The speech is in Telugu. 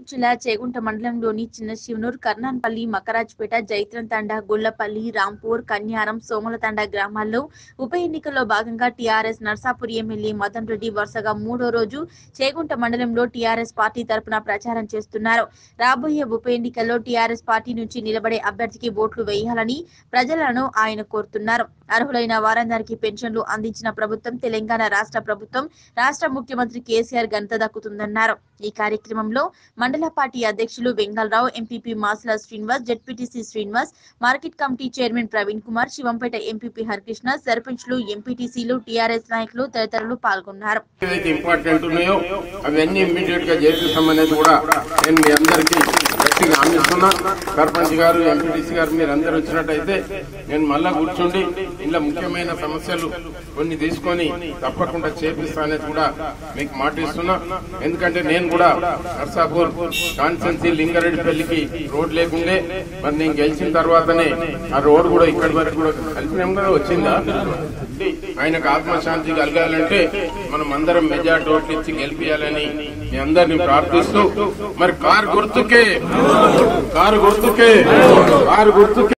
మెదక్ జిల్లా చేగుంట మండలంలోని చిన్న శివనూర్ కర్నాన్పల్లి మకరాజ్పేట జైత్రంతండ గుళ్లపల్లి రాంపూర్ కన్యారం సోమలతండ గ్రామాల్లో ఉప ఎన్నికల్లో భాగంగా టీఆర్ఎస్ నర్సాపూర్ ఎమ్మెల్యే మదన్ రెడ్డి వరుసగా మూడో రోజు చేగుంట మండలంలో టీఆర్ఎస్ పార్టీ తరపున ప్రచారం చేస్తున్నారు రాబోయే ఉప ఎన్నికల్లో టీఆర్ఎస్ పార్టీ నుంచి నిలబడే అభ్యర్థికి ఓట్లు వేయాలని ప్రజలను ఆయన కోరుతున్నారు అర్హులైన వారందరికీ పెన్షన్లు అందించిన ప్రభుత్వం తెలంగాణ రాష్ట్ర ప్రభుత్వం రాష్ట్ర ముఖ్యమంత్రి కేసీఆర్ ఘనత దక్కుతుందన్నారు ఈ కార్యక్రమంలో మండల పార్టీ అధ్యక్షులు Vengal Rao MPP Masula Srinivas ZPTC Srinivas market committee chairman Praveen Kumar Shivampet MPP Harikrishna సర్పంచ్లు ఎంపీటీసీలు టీఆర్ఎస్ నాయకులు తదితరులు పాల్గొన్నారు ఏదైతే ఇంపార్టెంట్ ఉన్నాయో అవన్నీ ఇమ్మీడియట్ గా చేపిస్తామనేది కూడా నేను మీ అందరికీ గట్టిగా హామీస్తున్నా సర్పంచ్ గారు ఎంపీటీసీ గారు మీరు అందరు వచ్చినట్టయితే నేను మళ్ళా కూర్చుండి ఇలా ముఖ్యమైన సమస్యలు కొన్ని తీసుకొని తప్పకుండా చేపిస్తా అనేది కూడా మీకు మాటిస్తున్నా ఎందుకంటే నేను కూడా నర్సాపూర్ కాన్స్టెన్సీ లింగారెడ్డి పెళ్లికి రోడ్ లేకుండే మరి నేను గెలిచిన తర్వాతనే ఆ రోడ్ కూడా ఇక్కడి వరకు కూడా కలిపినాం కదా వచ్చిందా ఆయనకు ఆత్మశాంతి కలగాలంటే మనం అందరం మెజార్టీ ఓట్లు ఇచ్చి గెలిపించాలని మీ అందరిని ప్రార్థిస్తూ మరి కారు గుర్తుకే కారు గుర్తుకే కారు గుర్తుకే